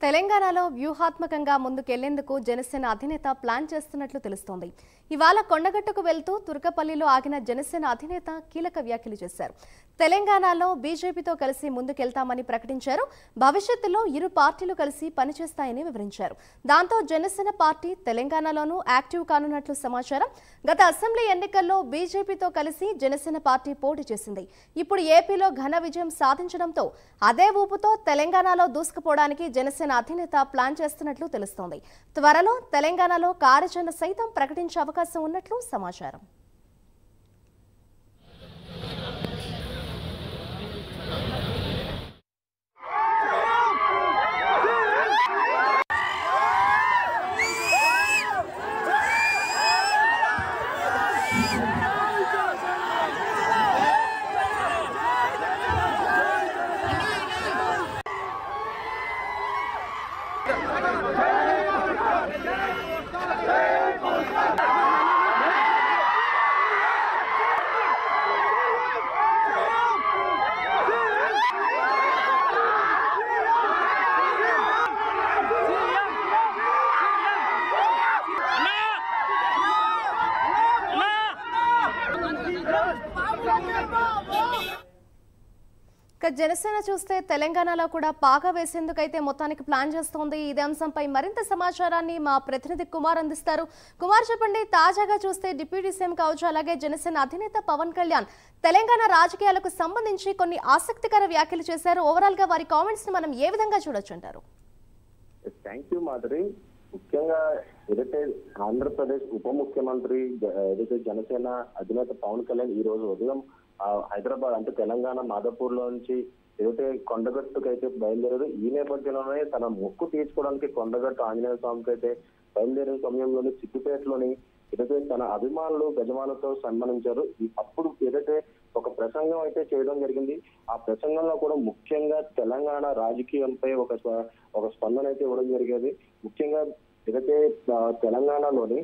తెలంగాణలో వ్యూహాత్మకంగా ముందుకెళ్లేందుకు జనసేన అధినేత ప్లాన్ చేస్తున్నట్లు తెలుస్తోంది ఇవాళ కొండగట్టుకు వెళ్తూ తుర్కపల్లిలో ఆగిన జనసేన అధినేత కీలక వ్యాఖ్యలు చేశారు తెలంగాణలో బీజేపీతో కలిసి ముందుకెళ్తామని ప్రకటించారు భవిష్యత్తులో ఇరు పార్టీలు కలిసి పనిచేస్తాయని వివరించారు దాంతో జనసేన పార్టీ తెలంగాణలోనూ యాక్టివ్ కానున్నట్లు సమాచారం గత అసెంబ్లీ ఎన్నికల్లో బీజేపీతో కలిసి జనసేన పార్టీ పోటీ చేసింది ఇప్పుడు ఏపీలో ఘన విజయం సాధించడంతో అదే ఊపుతో తెలంగాణలో దూసుకుపోవడానికి జనసేన అధినేత ప్లాన్ చేస్తున్నట్లు తెలుస్తోంది త్వరలో తెలంగాణలో కార్యాచరణ సైతం ప్రకటించే అవకాశం ఉన్నట్లు సమాచారం ఇక జనసేన చూస్తే తెలంగాణలో కూడా పాగా వేసేందుకైతే మొత్తానికి ప్లాన్ చేస్తోంది ఇదే అంశంపై మరింత సమాచారాన్ని మా ప్రతినిధి కుమార్ అందిస్తారు కుమార్ చెప్పండి తాజాగా చూస్తే డిప్యూటీ సీఎం కావచ్చు అలాగే జనసేన అధినేత పవన్ కళ్యాణ్ తెలంగాణ రాజకీయాలకు సంబంధించి కొన్ని ఆసక్తికర వ్యాఖ్యలు చేశారు ఓవరాల్ గా వారి కామెంట్స్ ని మనం ఏ విధంగా చూడొచ్చు అంటారు థ్యాంక్ యూ మాధురి ముఖ్యంగా ఏదైతే ఆంధ్రప్రదేశ్ ఉప ముఖ్యమంత్రి జ- ఏదైతే జనసేన అధినేత పవన్ కళ్యాణ్ ఈ రోజు ఉదయం ఆ, హైదరాబాద్ అంటే తెలంగాణ మాదాపూర్ లో నుంచి ఏదైతే కొండగట్టుకు అయితే బయలుదేరారు ఈ నేపథ్యంలోనే తన మొక్కు తీర్చుకోవడానికి కొండగట్టు ఆంజనేయ స్వామికి అయితే బయలుదేరిన సమయంలోని సిద్దిపేటలోని ఏదైతే తన అభిమానులు గజమాలతో సన్మానించారు ఈ అప్పుడు ఏదైతే ఒక ప్రసంగం అయితే చేయడం జరిగింది ఆ ప్రసంగంలో కూడా ముఖ్యంగా తెలంగాణ రాజకీయంపై ఒక స్వ- ఒక స్పందన అయితే ఇవ్వడం జరిగేది ముఖ్యంగా ఏదైతే ఆ, తెలంగాణలోని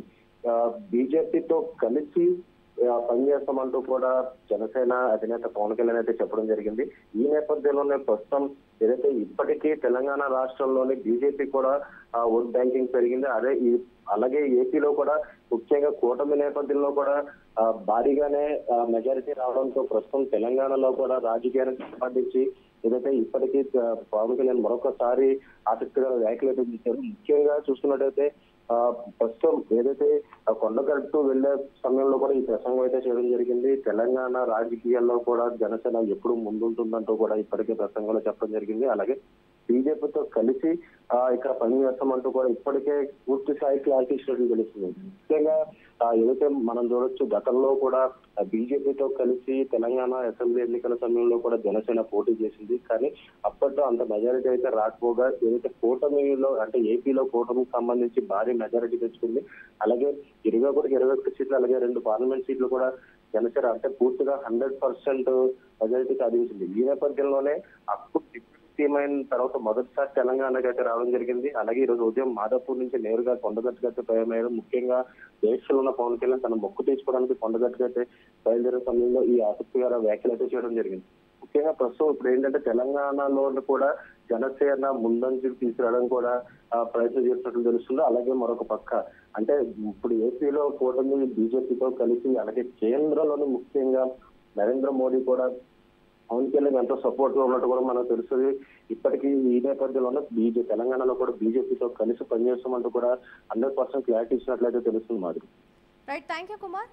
బీజేపీతో కలిసి ఆ, పనిచేస్తామంటూ కూడా జనసేన అధినేత పవన్ కళ్యాణ్ అయితే చెప్పడం జరిగింది ఈ నేపథ్యంలోనే ప్రస్తుతం ఏదైతే ఇప్పటికీ తెలంగాణ రాష్ట్రంలోని బీజేపీ కూడా ఆ, ఓట్ బ్యాంకింగ్ పెరిగింది అదే ఈ అలాగే ఏపీలో కూడా ముఖ్యంగా కూటమి నేపథ్యంలో కూడా ఆ, భారీగానే మెజారిటీ రావడంతో ప్రస్తుతం తెలంగాణలో కూడా రాజకీయానికి సంబంధించి ఏదైతే ఇప్పటికీ ఆ, పవన్ కళ్యాణ్ మరొకసారి ఆసక్తికర వ్యాఖ్యలు అయితే చేశారు ముఖ్యంగా చూస్తున్నట్టయితే ఆ, ప్రస్తుతం ఏదైతే ఆ కొండగట్టు వెళ్లే సమయంలో కూడా ఈ ప్రసంగం అయితే చేయడం జరిగింది తెలంగాణ రాజకీయాల్లో కూడా జనసేన ఎప్పుడు ముందుంటుందంటూ కూడా ఇప్పటికే ప్రసంగంలో చెప్పడం జరిగింది అలాగే బీజేపీతో కలిసి ఆ, ఇక్కడ పని చేస్తామంటూ కూడా ఇప్పటికే పూర్తి స్థాయి క్లారిటీ ఇచ్చినట్టు తెలుస్తుంది ముఖ్యంగా ఆ, ఏదైతే మనం చూడొచ్చు గతంలో కూడా బీజేపీతో కలిసి తెలంగాణ అసెంబ్లీ ఎన్నికల సమయంలో కూడా జనసేన పోటీ చేసింది కానీ అప్పట్లో అంత మెజారిటీ అయితే రాకపోగా ఏదైతే కూటమిలో అంటే ఏపీలో కూటమికి సంబంధించి భారీ మెజారిటీ తెచ్చుకుంది అలాగే ఇరవై ఒకటి ఇరవై ఒకటి సీట్లు అలాగే రెండు పార్లమెంట్ సీట్లు కూడా జనసేన అంటే పూర్తిగా హండ్రెడ్ పర్సెంట్ మెజారిటీ సాధించింది ఈ నేపథ్యంలోనే అప్పుడు డిప్యూటీ సీఎం అయిన తర్వాత మొదటిసారి తెలంగాణకి అయితే రావడం జరిగింది అలాగే ఈ రోజు ఉదయం మాదాపూర్ నుంచి నేరుగా కొండగట్టుకు అయితే ప్రయాణమయ్యారు ముఖ్యంగా దేశంలో ఉన్న పవన్ కళ్యాణ్ తన మొక్కు తీసుకోవడానికి కొండగట్టుకు అయితే బయలుదేరే సమయంలో ఈ ఆసక్తికర వ్యాఖ్యలు అయితే చేయడం జరిగింది ముఖ్యంగా ప్రస్తుతం ఇప్పుడు ఏంటంటే తెలంగాణలో కూడా జనసేన ముందంజకు తీసుకురావడం కూడా ఆ, ప్రయత్నం చేస్తున్నట్లు తెలుస్తుంది అలాగే మరొక పక్క అంటే ఇప్పుడు ఏపీలో కూటమి బీజేపీతో కలిసి అలాగే కేంద్రంలోని ముఖ్యంగా నరేంద్ర మోడీ కూడా పవన్ కళ్యాణ్ ఎంతో సపోర్ట్ గా ఉన్నట్టు కూడా మనకు తెలుస్తుంది ఇప్పటికీ ఈ నేపథ్యంలోనే బీజే తెలంగాణలో కూడా బీజేపీతో కలిసి పనిచేస్తామంటూ కూడా హండ్రెడ్ పర్సెంట్ క్లారిటీ ఇచ్చినట్లయితే తెలుస్తుంది మాది రైట్ థ్యాంక్ యూ కుమార్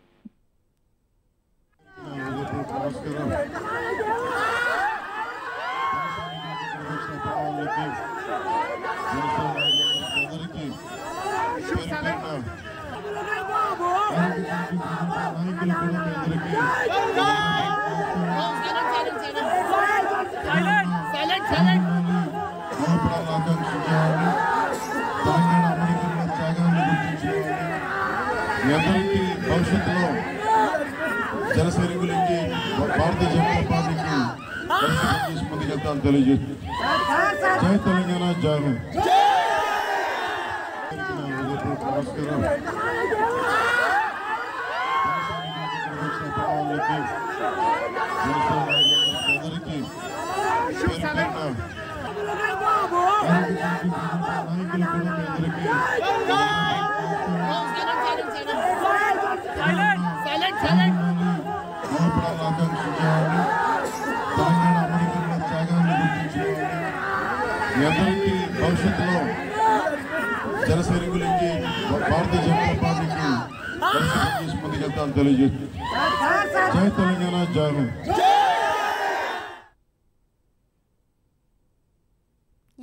ఎవరికి భవిష్యత్తులో జనసైనికులకి భారతీయ జనతా పార్టీకి కలిసి పనిచేసి ముందుకెళ్తామని తెలియజేస్తుంది జై తెలంగాణ జై హింద్. నమస్కారం జనసైనికులకి జనసేన నాయకులందరికీ పేరు పేరున మీ అందరికీ భవిష్యత్తులో జనసైనికులకి భారతీయ జనతా పార్టీకి పరిస్థితి తీసుకు ముందుకెళ్తామని తెలియజేస్తుంది జై తెలంగాణ జై హింద్